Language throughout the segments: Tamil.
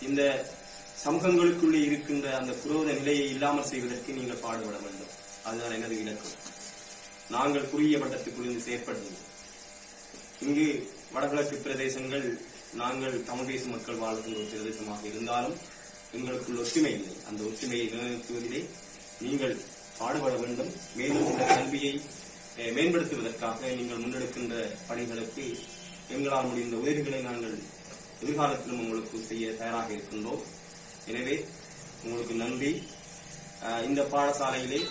இந்த சமூகங்களுக்குள்ளே இருக்கின்ற அந்த குரோத நிலையை இல்லாமல் செய்வதற்கு நீங்கள் பாடுபட வேண்டும் அதுதான் எனது இலக்கு நாங்கள் குறுகிய வட்டத்துக்குள் இருந்து செயற்படுகிறோம் இங்கு வடகிழக்கு பிரதேசங்கள் நாங்கள் தமிழ் பேசும் மக்கள் வாழ்கின்ற ஒரு பிரதேசமாக இருந்தாலும் எங்களுக்குள் ஒற்றுமை இல்லை அந்த ஒற்றுமையை நிலைநிறுத்துவதிலே நீங்கள் பாடுபட வேண்டும் மேலும் இந்த கல்வியை அஹ், மேம்படுத்துவதற்காக நீங்கள் முன்னெடுக்கின்ற பணிகளுக்கு எங்களால் முடிந்த உதவிகளை நாங்கள் எதிர்காலத்திலும் உங்களுக்கு செய்ய தயாராக இருக்கின்றோம் எனவே உங்களுக்கு நன்றி அஹ், இந்த பாடசாலையிலே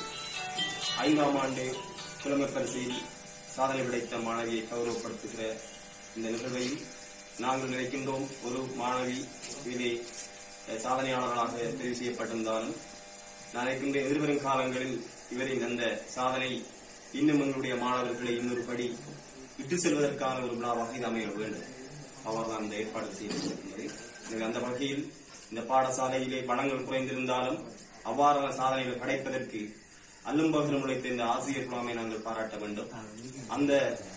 ஐந்தாம் ஆண்டு புலமை பரிசையில் சாதனை படைத்த மாணவியை கௌரவப்படுத்துகிற இந்த நிகழ்வையில் நாங்கள் நினைக்கின்றோம் ஒரு மாணவி இதிலே அஹ், சாதனையாளர்களாக தெரிவு செய்யப்பட்டிருந்தாலும் நான் நினைக்கின்ற எதிர்வரும் காலங்களில் இவரின் அந்த சாதனை இன்னும் எங்களுடைய மாணவர்களை இன்னொரு படி விட்டு செல்வதற்கான ஒரு விழாவாக இது அமைய வேண்டும் அவர்தான் இந்த ஏற்பாடு செய்திருக்கிறது எனவே அந்த வகையில் இந்த பாடசாலையிலே வளங்கள் குறைந்திருந்தாலும் அவ்வாறான சாதனைகள் படைப்பதற்கு அல்லும்பகலும் உழைத்த இந்த ஆசிரியர் குழாமை நாங்கள் பாராட்ட வேண்டும் அந்த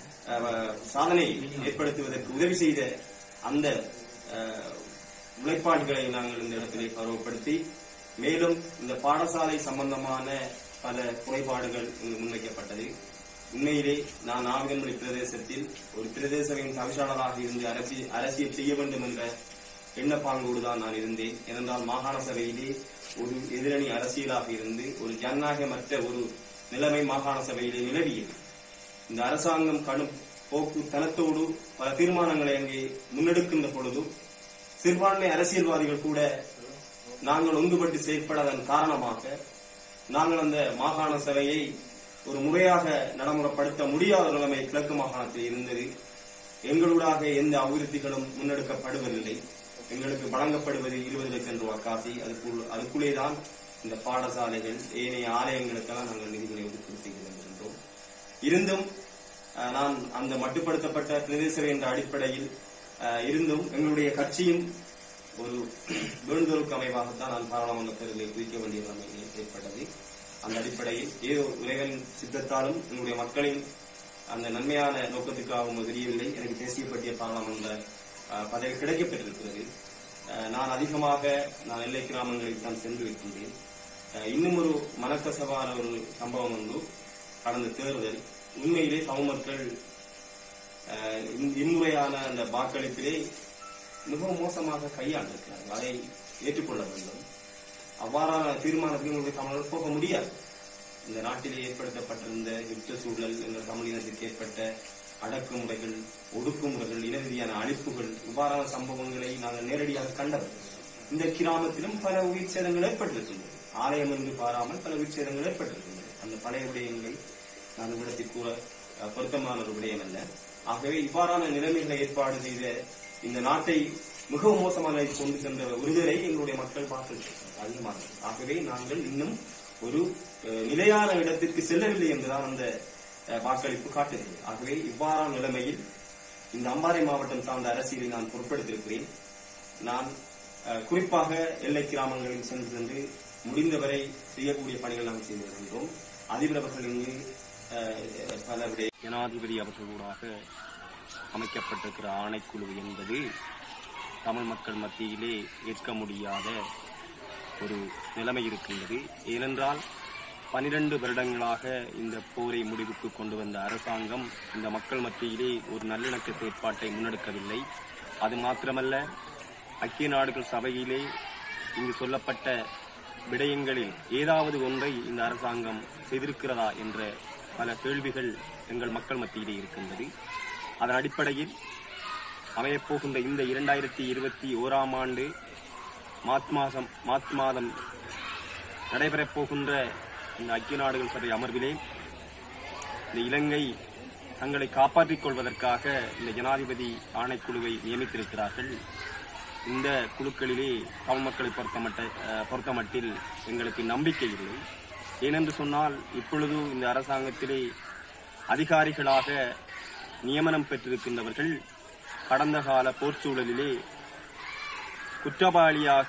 அஹ், சாதனையை ஏற்படுத்துவதற்கு உதவி செய்த அந்த அஹ், உழைப்பாளிகளை நாங்கள் இந்த இடத்திலே கௌரவப்படுத்தி மேலும் இந்த பாடசாலை சம்பந்தமான பல குறைபாடுகள் இங்கு முன்வைக்கப்பட்டது உண்மையிலே நான் நாகன்மொழி பிரதேசத்தில் ஒரு பிரதேசவின் தவிசாளராக இருந்து அரசியல் அரசியல் செய்ய வேண்டும் என்ற எண்ணப்பாங்கோடு தான் நான் இருந்தேன் ஏனென்றால் மாகாண சபையிலே ஒரு எதிரணி அரசியலாக இருந்து ஒரு ஜனநாயகமற்ற ஒரு நிலைமை மாகாண சபையிலே நிலவியது இந்த அரசாங்கம் கடும் போக்கு தனத்தோடு பல தீர்மானங்களை அங்கே முன்னெடுக்கின்ற பொழுது சிறுபான்மை அரசியல்வாதிகள் கூட நாங்கள் ஒன்றுபட்டு செயற்படாதன் காரணமாக நாங்கள் அந்த மாகாண சபையை ஒரு முறையாக நடைமுறைப்படுத்த முடியாத நிலைமை கிழக்கு மாகாணத்தில் இருந்தது எங்களூடாக எந்த அபிவிருத்திகளும் முன்னெடுக்கப்படுவதில்லை எங்களுக்கு வழங்கப்படுவது இருபது லட்சம் ரூபாய் காசி அதுக்குள் அதுக்குள்ளே தான் இந்த பாடசாலைகள் ஏனைய ஆலயங்களுக்கெல்லாம் நாங்கள் நிதிகளை ஒதுக்கீடு செய்து வருகின்றோம் இருந்தும் அஹ், நான் அந்த மட்டுப்படுத்தப்பட்ட பிரதேச என்ற அடிப்படையில் அஹ், இருந்தும் எங்களுடைய கட்சியும் ஒரு வேண்டுதலுக்கு அமைவாகத்தான் நான் பாராளுமன்ற தேர்தலில் குதிக்க வேண்டிய நிலைமை ஏற்பட்டது அந்த அடிப்படையில் ஏதோ இறைவன் சித்தத்தாலும் எங்களுடைய மக்களின் அந்த நன்மையான நோக்கத்துக்காகவும் தெரியவில்லை எனக்கு தேசிய பட்டிய பாராளுமன்ற அஹ், பதவி கிடைக்கப்பெற்றிருக்கிறது அஹ், நான் அதிகமாக நான் எல்லை கிராமங்களுக்கு தான் சென்று இருக்கின்றேன் அஹ், இன்னும் ஒரு மனக்கசவான ஒரு சம்பவம் ஒன்று கடந்த தேர்தல் உண்மையிலே தமிழ் மக்கள் அஹ், இம்- இம்முறையான அந்த வாக்களிப்பிலே மிகவும் மோசமாக கையாண்டிருக்கிறார்கள் அதை ஏற்றுக்கொள்ள வேண்டும் அவ்வாறான தீர்மானத்துக்கு எங்களுடைய தமிழர்கள் போக முடியாது இந்த நாட்டிலே ஏற்படுத்தப்பட்டிருந்த யுத்த சூழல் எங்கள் தமிழினத்திற்கு ஏற்பட்ட அடக்குமுறைகள் ஒடுக்குமுறைகள் இன ரீதியான அழிப்புகள் இவ்வாறான சம்பவங்களை நாங்கள் நேரடியாக கண்டவர் இந்த கிராமத்திலும் பல உயிர் சேதங்கள் ஏற்பட்டிருக்கின்றன ஆலயம் என்று பாராமல் பல உயிர் சேதங்கள் ஏற்பட்டிருக்கின்றன அந்த பழைய விடயங்களை நான் விடத்தில் கூற அஹ், பொருத்தமான ஒரு விடயம் அல்ல ஆகவே இவ்வாறான நிலைமைகளை ஏற்பாடு செய்த இந்த நாட்டை மிகவும் மோசமான நிலைக்கு கொண்டு சென்ற ஒருவரை எங்களுடைய மக்கள் பார்த்திருக்கிறார்கள் அதிகமாக ஆகவே நாங்கள் இன்னும் ஒரு அஹ், நிலையான இடத்திற்கு செல்லவில்லை என்றுதான் அந்த அஹ், வாக்களிப்பு காட்டுகிறது ஆகவே இவ்வாறான நிலைமையில் இந்த அம்பாறை மாவட்டம் சார்ந்த அரசியலை நான் பொறுப்பெடுத்திருக்கிறேன் நான் அஹ், குறிப்பாக எல்லை கிராமங்களில் சென்று சென்று முடிந்தவரை செய்யக்கூடிய பணிகள் நாம் செய்து வருகின்றோம் அதிபர் அவர்கள் இங்கு அஹ், பல விடய ஜனாதிபதி அவர்களூடாக அமைக்கப்பட்டிருக்கிற ஆணைக்குழு என்பது தமிழ் மக்கள் மத்தியிலே ஏற்க முடியாத ஒரு நிலைமை இருக்கின்றது ஏனென்றால் பனிரெண்டு வருடங்களாக இந்த போரை முடிவுக்கு கொண்டு வந்த அரசாங்கம் இந்த மக்கள் மத்தியிலே ஒரு நல்லிணக்க செயற்பாட்டை முன்னெடுக்கவில்லை அது மாத்திரமல்ல ஐக்கிய நாடுகள் சபையிலே இங்கு சொல்லப்பட்ட விடயங்களில் ஏதாவது ஒன்றை இந்த அரசாங்கம் செய்திருக்கிறதா என்ற பல கேள்விகள் எங்கள் மக்கள் மத்தியிலே இருக்கின்றது அதன் அடிப்படையில் அமையப்போகின்ற இந்த இரண்டாயிரத்தி இருபத்தி ஓராம் ஆண்டு மார்ச் மாதம் மார்ச் மாதம் நடைபெறப் போகின்ற இந்த ஐக்கிய நாடுகள் சபை அமர்விலே இந்த இலங்கை தங்களை காப்பாற்றிக் கொள்வதற்காக இந்த ஜனாதிபதி ஆணைக்குழுவை நியமித்திருக்கிறார்கள் இந்த குழுக்களிலே தமிழ் மக்களை பொறுத்தமட்ட அஹ், பொறுத்தமட்டில் எங்களுக்கு நம்பிக்கை இல்லை ஏனென்று சொன்னால் இப்பொழுது இந்த அரசாங்கத்திலே அதிகாரிகளாக நியமனம் பெற்றிருக்கின்றவர்கள் கடந்த கால போர்ச்சூழலிலே குற்றவாளியாக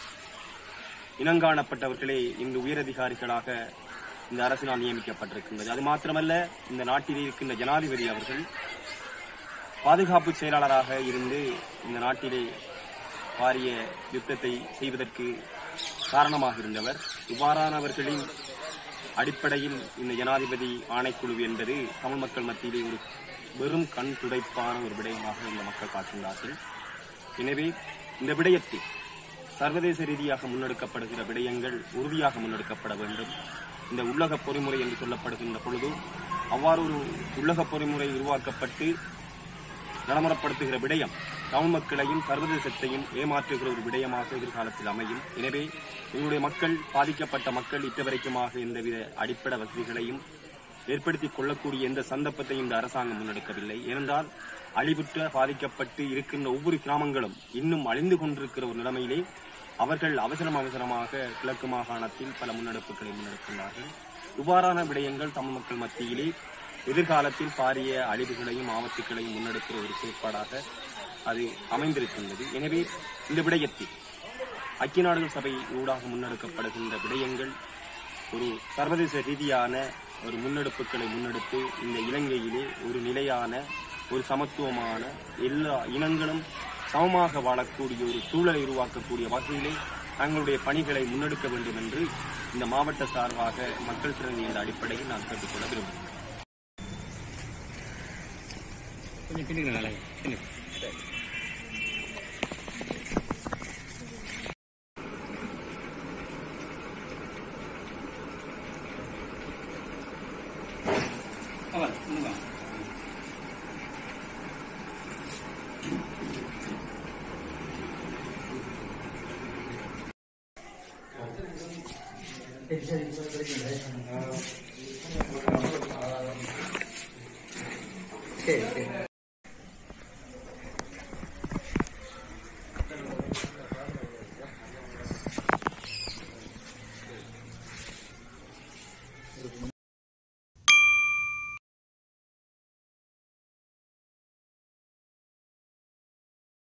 இனங்காணப்பட்டவர்களே இன்று உயரதிகாரிகளாக இந்த அரசினால் நியமிக்கப்பட்டிருக்கின்றது அது மாத்திரமல்ல இந்த நாட்டில் இருக்கின்ற ஜனாதிபதி அவர்கள் பாதுகாப்பு செயலாளராக இருந்து இந்த நாட்டிலே பாரிய யுத்தத்தை செய்வதற்கு காரணமாக இருந்தவர் இவ்வாறானவர்களின் அடிப்படையில் இந்த ஜனாதிபதி ஆணைக்குழு என்பது தமிழ் மக்கள் மத்தியிலே ஒரு வெறும் கண் துடைப்பான ஒரு விடயமாக இந்த மக்கள் பார்க்கின்றார்கள் எனவே இந்த விடயத்தில் சர்வதேச ரீதியாக முன்னெடுக்கப்படுகிற விடயங்கள் உறுதியாக முன்னெடுக்கப்பட வேண்டும் இந்த உள்ளக பொறிமுறை என்று சொல்லப்படுகின்ற பொழுது அவ்வாறு ஒரு உள்ளக பொறிமுறை உருவாக்கப்பட்டு நடைமுறைப்படுத்துகிற விடயம் தமிழ் மக்களையும் சர்வதேசத்தையும் ஏமாற்றுகிற ஒரு விடயமாக எதிர்காலத்தில் அமையும் எனவே எங்களுடைய மக்கள் பாதிக்கப்பட்ட மக்கள் இட்டவரைக்குமாக எந்தவித அடிப்படை வசதிகளையும் ஏற்படுத்திக் கொள்ளக்கூடிய எந்த சந்தர்ப்பத்தையும் இந்த அரசாங்கம் முன்னெடுக்கவில்லை ஏனென்றால் அழிவுற்ற பாதிக்கப்பட்டு இருக்கின்ற ஒவ்வொரு கிராமங்களும் இன்னும் அழிந்து கொண்டிருக்கிற ஒரு நிலைமையிலே அவர்கள் அவசரம் அவசரமாக கிழக்கு மாகாணத்தில் பல முன்னெடுப்புகளை முன்னெடுக்கின்றார்கள் இவ்வாறான விடயங்கள் தமிழ் மக்கள் மத்தியிலே எதிர்காலத்தில் பாரிய அழிவுகளையும் ஆபத்துகளையும் முன்னெடுக்கிற ஒரு செயற்பாடாக அது அமைந்திருக்கின்றது எனவே இந்த விடயத்தில் ஐக்கிய நாடுகள் சபை ஊடாக முன்னெடுக்கப்படுகின்ற விடயங்கள் ஒரு சர்வதேச ரீதியான ஒரு முன்னெடுப்புகளை முன்னெடுத்து இந்த இலங்கையிலே ஒரு நிலையான ஒரு சமத்துவமான எல்லா இனங்களும் சமமாக வாழக்கூடிய ஒரு சூழலை உருவாக்கக்கூடிய வகையிலே தங்களுடைய பணிகளை முன்னெடுக்க வேண்டும் என்று இந்த மாவட்ட சார்பாக மக்கள் திறன் என்ற அடிப்படையில் நான் கேட்டுக்கொள்ள விரும்புகிறேன் கொஞ்சம் பின்னுங்க நல்லா பின்னுங்க ஆமா, முன்னுங்க. சரி சரி